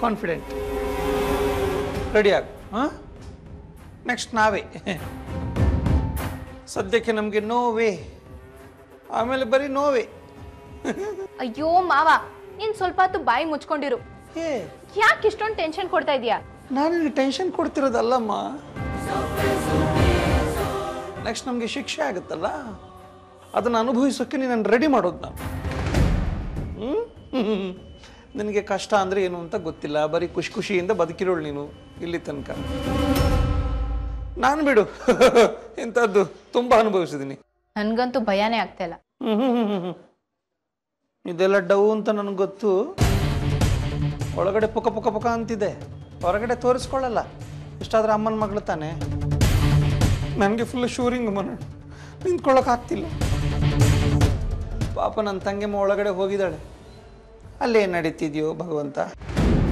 confident ready ಆಗ ಹಾಂ next ನಾವೇ ಸದ್ಯಕ್ಕೆ ನಮಗೆ ನೋವೇ ಆಮೇಲೆ ಬರೀ ನೋವೇ ಅಯ್ಯೋ ಮಾವ ನೀನ್ ಸ್ವಲ್ಪ ಹೊತ್ತು ಬಾಯಿ ಮುಚ್ಕೊಂಡಿರು ಏ ಯಾಕೆ ಇಷ್ಟೊಂದು ಟೆನ್ಷನ್ ಕೊಡ್ತಾ ಇದೀಯಾ ನಾನು ನಿನಗೆ ಟೆನ್ಷನ್ ಕೊಡ್ತಿರೋದಲ್ಲಮ್ಮ ನೆಕ್ಸ್ಟ್ ನಮಗೆ ಶಿಕ್ಷೆ ಆಗುತ್ತಲ್ಲ ಅದನ್ನು ಅನುಭವಿಸೋಕ್ಕೆ ನೀನು ರೆಡಿ ಮಾಡೋದು ನಾನು ಹ್ಞೂ ನಿನಗೆ ಕಷ್ಟ ಅಂದರೆ ಏನು ಅಂತ ಗೊತ್ತಿಲ್ಲ ಬರೀ ಖುಷಿ ಖುಷಿಯಿಂದ ಬದುಕಿರೋಳು ನೀನು ಇಲ್ಲಿ ತನಕ ನಾನು ಬಿಡು ಇಂಥದ್ದು ತುಂಬ ಅನುಭವಿಸಿದ್ದೀನಿ ನನ್ಗಂತೂ ಭಯನೇ ಆಗ್ತಾ ಇಲ್ಲ ಇದೆಲ್ಲ ಡವ್ ಅಂತ ನನಗೆ ಗೊತ್ತು ಒಳಗಡೆ ಪುಕ ಪುಕ ಪುಕ ಅಂತಿದೆ ಹೊರಗಡೆ ತೋರಿಸ್ಕೊಳ್ಳಲ್ಲ ಇಷ್ಟಾದ್ರೆ ಅಮ್ಮನ ಮಗಳು ತಾನೆ ನನಗೆ ಫುಲ್ ಶೂರಿಂಗ್ ಮನ ನಿಂತ್ಕೊಳ್ಳೋಕೆ ಆಗ್ತಿಲ್ಲ ಪಾಪ ನನ್ನ ತಂಗಿಮ್ಮ ಒಳಗಡೆ ಹೋಗಿದ್ದಾಳೆ ಅಲ್ಲೇ ನಡೀತಿದ್ಯೋ ಭಗವಂತ